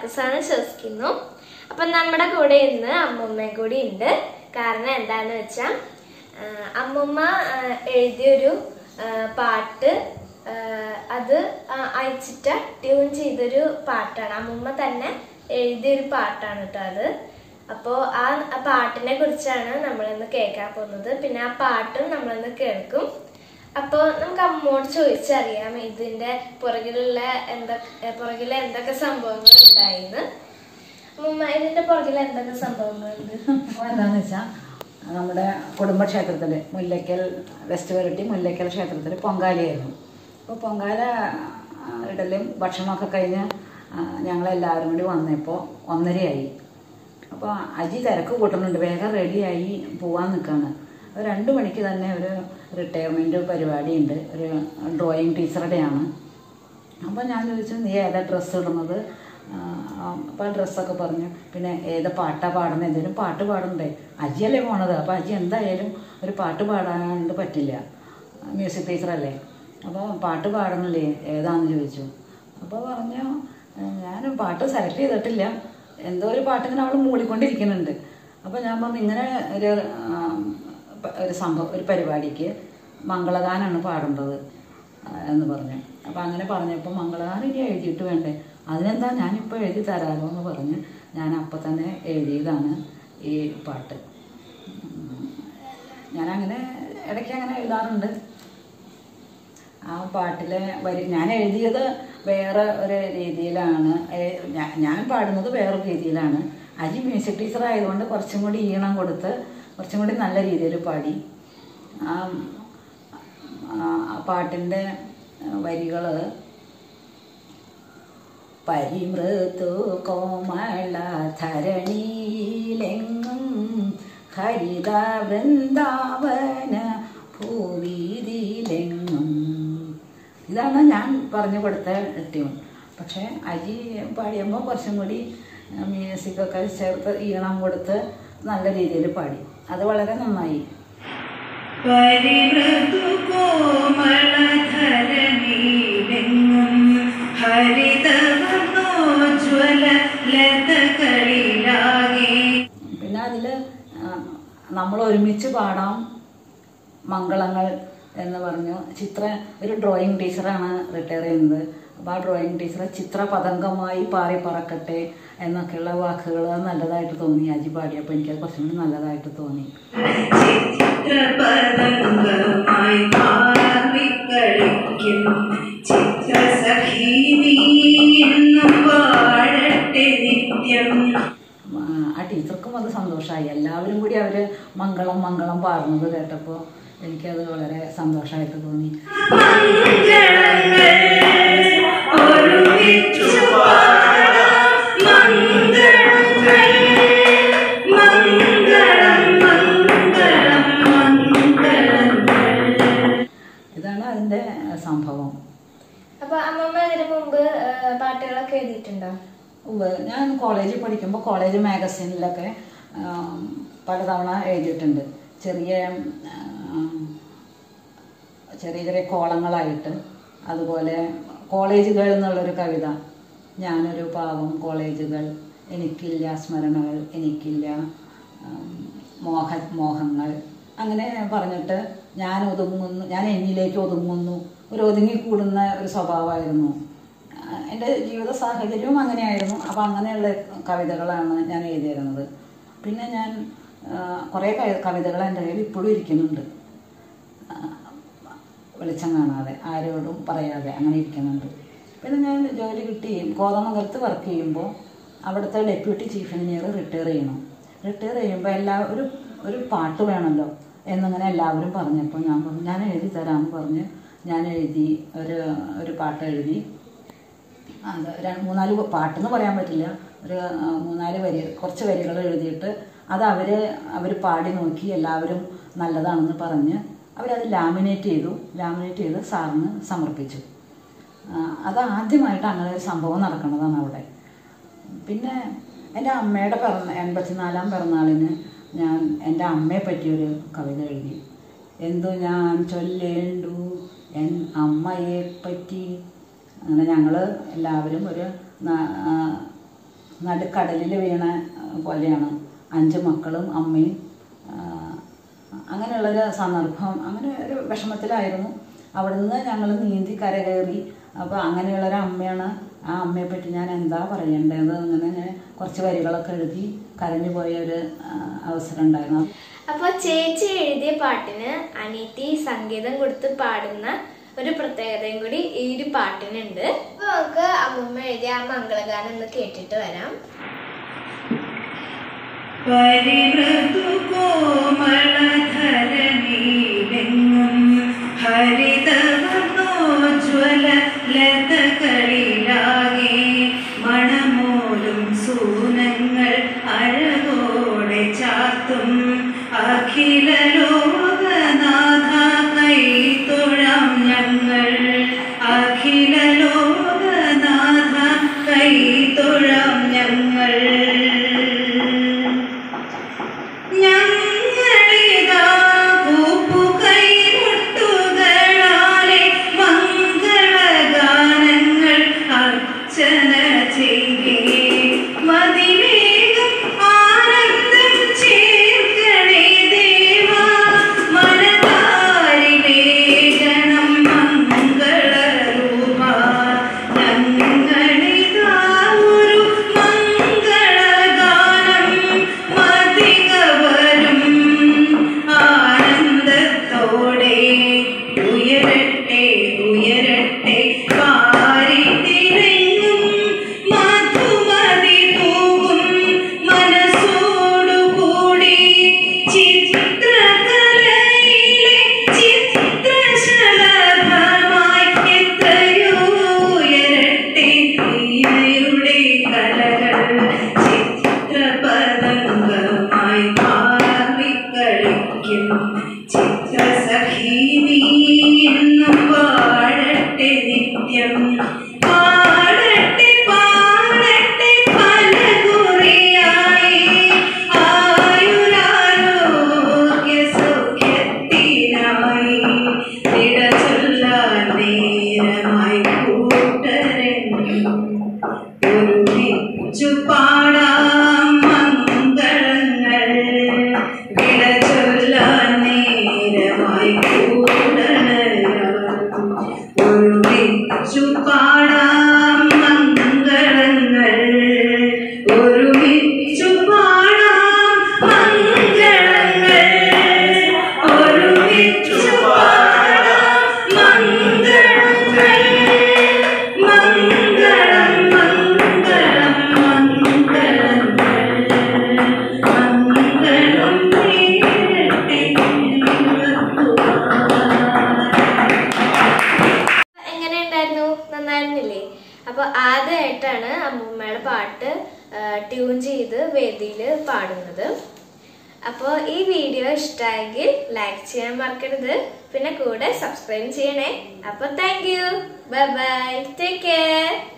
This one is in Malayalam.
പ്രാക്ടീസാണ് വിശ്വസിക്കുന്നു അപ്പൊ നമ്മുടെ കൂടെ ഇന്ന് അമ്മൂമ്മയും കൂടി ഉണ്ട് കാരണം എന്താന്ന് വെച്ചാൽ അമ്മൂമ്മ ആ, എഴുതിയൊരു ആ, പാട്ട് ആ, അത് ആ, അയച്ചിട്ട് ട്യൂൺ ചെയ്തൊരു പാട്ടാണ് അമ്മൂമ്മ തന്നെ എഴുതിയൊരു പാട്ടാണ് കേട്ടോ അത് അപ്പോൾ ആ ആ പാട്ടിനെ കുറിച്ചാണ് നമ്മളിന്ന് കേൾക്കാൻ പോകുന്നത് പിന്നെ ആ പാട്ടും നമ്മളിന്ന് കേൾക്കും അപ്പോൾ നമുക്ക് അമ്മോട് ചോദിച്ചറിയാം ഇതിന്റെ പുറകിലുള്ള എന്തൊക്കെ പുറകിലെ എന്തൊക്കെ സംഭവങ്ങൾ ഉണ്ടായിന്ന് അമ്മൂമ്മ ഇതിന്റെ പുറകിൽ എന്തൊക്കെ സംഭവങ്ങളുണ്ട് അപ്പോൾ എന്താണെന്ന് വെച്ചാൽ നമ്മുടെ കുടുംബക്ഷേത്രത്തിൽ മുല്ലയ്ക്കൽ വെസ്റ്റ് വെരട്ടി മുല്ലയ്ക്കൽ ക്ഷേത്രത്തിൽ പൊങ്കാലയായിരുന്നു അപ്പോൾ പൊങ്കാല ആ, ഇടലും ഭക്ഷണമൊക്കെ കഴിഞ്ഞ് ആ, ഞങ്ങളെല്ലാവരും കൂടി വന്നപ്പോൾ ഒന്നരയായി അപ്പോൾ അജി തിരക്ക് കൂട്ടുന്നുണ്ട് വേഗം റെഡിയായി പോവാൻ നിൽക്കുകയാണ് അപ്പോൾ രണ്ട് മണിക്ക് തന്നെ ഒരു റിട്ടയർമെൻറ്റ് പരിപാടിയുണ്ട് ഒരു ഡ്രോയിങ് ടീച്ചറുടെയാണ് അപ്പോൾ ഞാൻ ചോദിച്ചു നീ ഏതാ ഡ്രസ്സ് ഇടുന്നത് അപ്പോൾ ആ ഡ്രസ്സൊക്കെ പറഞ്ഞു പിന്നെ ഏത് പാട്ടാ പാടുന്നത് എന്തെങ്കിലും പാട്ട് പാടണ്ടേ അജിയല്ലേ പോണത് അപ്പോൾ അജി എന്തായാലും ഒരു പാട്ട് പാടാണ്ട് പറ്റില്ല മ്യൂസിക് ടീച്ചറല്ലേ അപ്പോൾ പാട്ട് പാടണില്ലേ ഏതാണെന്ന് ചോദിച്ചു അപ്പോൾ പറഞ്ഞു ഞാൻ പാട്ട് സെലക്ട് ചെയ്തിട്ടില്ല എന്തോ ഒരു പാട്ട് ഇങ്ങനെ അവൾ മൂളിക്കൊണ്ടിരിക്കുന്നുണ്ട് അപ്പോൾ ഞാൻ പറഞ്ഞു ഇങ്ങനെ ഒരു ആ, പ- ഒരു സംഭവം ഒരു പരിപാടിക്ക് മംഗളഗാനാണ് പാടേണ്ടത് ആ, എന്ന് പറഞ്ഞു അപ്പം അങ്ങനെ പറഞ്ഞപ്പോൾ മംഗളഗാനം ഇനി എഴുതിയിട്ട് വേണ്ടേ അതിനെന്താ ഞാനിപ്പോൾ എഴുതി തരാമല്ലോ എന്ന് പറഞ്ഞ് ഞാൻ അപ്പം തന്നെ എഴുതിയതാണ് ഈ പാട്ട് ഉം. ഞാനങ്ങനെ ഇടയ്ക്ക് അങ്ങനെ എഴുതാറുണ്ട് ആ പാട്ടിലെ വരി ഞാൻ എഴുതിയത് വേറെ ഒരു രീതിയിലാണ് ഏ- ഞാ- ഞാൻ പാടുന്നത് വേറൊരു രീതിയിലാണ് അജി മ്യൂസിക് ടീച്ചർ ആയതുകൊണ്ട് കുറച്ചും കൂടി ഈണം കൊടുത്ത് കുറച്ചും കൂടി നല്ല രീതിയിൽ പാടി ആ ആ പാട്ടിൻ്റെ വരികൾ പരിമൃതു കോമള ധരണിയിലെങ്ങും ഹരിത വൃന്ദാവന ഭൂവീതിയിലെങ്ങും ഇതാണ് ഞാൻ പറഞ്ഞു കൊടുത്ത ട്യൂൺ പക്ഷേ അജി പാടിയപ്പോൾ കുറച്ചും കൂടി മ്യൂസിക്കൊക്കെ ചേർത്ത് ഈണം കൊടുത്ത് നല്ല രീതിയിൽ പാടി അത് വളരെ നന്നായി പരിമൃദുകോമളധരണിയിലെങ്ങും ഹരിതവർണ്ണോജ്വല ലതകളിലാകെ പിന്നെ അതിൽ നമ്മൾ ഒരുമിച്ച് പാടാം മംഗളങ്ങൾ എന്ന് പറഞ്ഞു ചിത്ര ഒരു ഡ്രോയിങ് ടീച്ചറാണ് റിട്ടയർ ചെയ്യുന്നത് അപ്പോൾ ആ ഡ്രോയിങ് ടീച്ചർ ചിത്രപതംഗമായി പാറി പറക്കട്ടെ എന്നൊക്കെയുള്ള വാക്കുകൾ നല്ലതായിട്ട് തോന്നി അജി പാടിയപ്പോൾ എനിക്കത് കുറച്ചും കൂടി നല്ലതായിട്ട് തോന്നി ചിത്രപതംഗമായി മാറിക്കളിക്കും ചിത്രസഖീ എന്നും വാഴട്ടെ നിത്യം ആ, ആ ടീച്ചർക്കും അത് സന്തോഷമായി എല്ലാവരും കൂടി അവർ മംഗളം മംഗളം പാടുന്നത് കേട്ടപ്പോൾ എനിക്കത് വളരെ സന്തോഷമായിട്ട് തോന്നി മംഗളങ്ങൾ ഒരുമിച്ചു പാടാം മംഗളങ്ങൾ മംഗളം മംഗളം മംഗളങ്ങൾ ഇതാണ് അതിൻ്റെ സംഭവം അപ്പൊ അമ്മമ്മ ഇതിനു മുമ്പ് ആ, പാട്ടുകളൊക്കെ എഴുതിയിട്ടുണ്ടോ ഉവ്വ് ഞാൻ കോളേജിൽ പഠിക്കുമ്പോൾ കോളേജ് മാഗസീനിലൊക്കെ ആം, പലതവണ എഴുതിയിട്ടുണ്ട് ചെറിയ ആം, ചെറിയ ചെറിയ കോളങ്ങളായിട്ട് അതുപോലെ കോളേജുകൾ എന്നുള്ളൊരു കവിത ഞാനൊരു പാവം കോളേജുകൾ എനിക്കില്ല സ്മരണകൾ എനിക്കില്ല ആം, മോഹ മോഹങ്ങൾ അങ്ങനെ പറഞ്ഞിട്ട് ഞാൻ ഒതുങ്ങുന്നു ഞാൻ എന്നിലേക്ക് ഒതുങ്ങുന്നു ഒരു ഒതുങ്ങിക്കൂടുന്ന ഒരു സ്വഭാവമായിരുന്നു ആഹ് എൻ്റെ ജീവിത സാഹചര്യവും അങ്ങനെയായിരുന്നു അപ്പോൾ അങ്ങനെയുള്ള കവിതകളാണ് ഞാൻ എഴുതിയിരുന്നത് പിന്നെ ഞാൻ ആഹ് കുറേ കവി- കവിതകൾ എൻ്റെ കയ്യിൽ ഇപ്പോഴും ഇരിക്കുന്നുണ്ട് ആഹ് വെളിച്ചം കാണാതെ ആരോടും പറയാതെ അങ്ങനെ ഇരിക്കുന്നുണ്ട് പിന്നെ ഞാൻ ജോലി കിട്ടി കോതമംഗലത്ത് വർക്ക് ചെയ്യുമ്പോൾ അവിടുത്തെ ഡെപ്യൂട്ടി ചീഫ് എഞ്ചിനീയർ റിട്ടയർ ചെയ്യണം റിട്ടയർ ചെയ്യുമ്പോൾ എല്ലാ ഒരു ഒരു പാട്ട് വേണമല്ലോ എന്നിങ്ങനെ എല്ലാവരും പറഞ്ഞപ്പോൾ ഞാൻ പറഞ്ഞു ഞാൻ എഴുതി തരാമെന്ന് പറഞ്ഞ് ഞാൻ എഴുതി ഒരു ഒരു പാട്ട് എഴുതി അത് രണ്ട് മൂന്നാല് പാട്ടെന്ന് പറയാൻ പറ്റില്ല ഒരു ആ, മൂന്നാല് വരി കുറച്ച് വരികൾ എഴുതിയിട്ട് അത് അവർ അവർ പാടി നോക്കി എല്ലാവരും നല്ലതാണെന്ന് പറഞ്ഞ് അവരത് ലാമിനേറ്റ് ചെയ്തു ലാമിനേറ്റ് ചെയ്ത് സാറിന് സമർപ്പിച്ചു ആ, അത് ആദ്യമായിട്ട് അങ്ങനെ ഒരു സംഭവം നടക്കുന്നതാണ് അവിടെ പിന്നെ എൻ്റെ അമ്മയുടെ പിറന്ന എൺപത്തിനാലാം പിറന്നാളിന് ഞാൻ എൻ്റെ അമ്മയെ പറ്റിയൊരു കവിത എഴുതി എന്തു ഞാൻ ചൊല്ലേണ്ടു എൻ അമ്മയെ പറ്റി അങ്ങനെ ഞങ്ങൾ എല്ലാവരും ഒരു ന- ആ, നടുക്കടലിൽ വീണ ആ, പോലെയാണ് അഞ്ച് മക്കളും അമ്മയും ആ, അങ്ങനെയുള്ളൊരു സന്ദർഭം അങ്ങനെ ഒരു വിഷമത്തിലായിരുന്നു അവിടുന്ന് ഞങ്ങൾ നീന്തി കരകയറി അപ്പോൾ അങ്ങനെയുള്ളൊരു അമ്മയാണ് ആ അമ്മയെ പറ്റി ഞാൻ എന്താ പറയേണ്ടത് അങ്ങനെ ഞാൻ കുറച്ച് വരികളൊക്കെ എഴുതി കരഞ്ഞു പോയ ഒരു ആ, അവസരം ഉണ്ടായിരുന്നു അപ്പൊ ചേച്ചി എഴുതിയ പാട്ടിന് അനീറ്റി സംഗീതം കൊടുത്ത് പാടുന്ന ഒരു പ്രത്യേകതയും കൂടി ഈ ഒരു പാട്ടിനുണ്ട് അപ്പൊ നമുക്ക് അമ്മൂമ്മ എഴുതിയ ആ മംഗളഗാനം ഒന്ന് കേട്ടിട്ട് വരാം പരിമൃദുകോമളധരണിയിലെങ്ങും ഹരിതവർണ്ണോജ്വല ലതകളിലാകെ മണമോലും സൂനങ്ങൾ അഴകോടെ ചാത്തും അഖില ലോകനാഥ കൈത്തൊഴാം ഞങ്ങൾ അഖില ലോകനാഥ കൈത്തൊഴാം ഞങ്ങൾ ഞങ്ങളിതാ പൂപ്പുകൈമുട്ടുകളാലെ മംഗളഗാനങ്ങൾ അർച്ചന ചെയ്യേ മതിവേഗം ആനന്ദം ചേർക്കണേ ദേവാ മനതാരിലേഖനം മംഗളരൂപ ഞങ്ങളിതാ ഒരു മംഗളഗാനം മതികവരും ആനന്ദത്തോടെ ഉയരട്ടെ ഉയരട്ടെ പാരിതിരങ്ങും മധുമതി പൂവും മനസ്സോടുകൂടി ചിത്രകലയിലെ ചിത്രശലഭമായി എത്രയോ ഉയരട്ടെ വീണയുടെ കലകൾ ചിത്രപതംഗമായി മാറിക്കളിക്കും ചിത്രസഖീനി എന്നും വാഴട്ടെ നിത്യം പാടട്ടെ പാടട്ടെ പല കുറിയായി ആയുരാരോഗ്യ സൗഖ്യത്തിനായി വിട ചൊല്ലാൻ നേരമായി കൂട്ടരെന്നും ഒരുമിച്ചു പാടാം മംഗളങ്ങൾ വിട ചൊല്ലാൻ നേരമായി കൂടണരാം ഒരുമിച്ചു പാടാം മംഗളങ്ങൾ ഒരുമിച്ചു പാടാം മംഗളങ്ങൾ ഒരുമിച്ചു പാടാം മംഗളങ്ങൾ മംഗളം മംഗളം മംഗളങ്ങൾ മംഗളം നേരട്ടെ എങ്ങനെ ഉണ്ടായിരുന്നു നന്നായിരുന്നില്ലേ അപ്പൊ ആദ്യമായിട്ടാണ് അമ്മൂമ്മയുടെ പാട്ട് ട്യൂൺ ചെയ്ത് വേദിയിൽ പാടുന്നത് അപ്പോൾ ഈ വീഡിയോ ഇഷ്ടമായെങ്കിൽ ലൈക്ക് ചെയ്യാൻ മറക്കരുത് പിന്നെ കൂടെ സബ്സ്ക്രൈബ് ചെയ്യണേ അപ്പോൾ thank you bye bye take care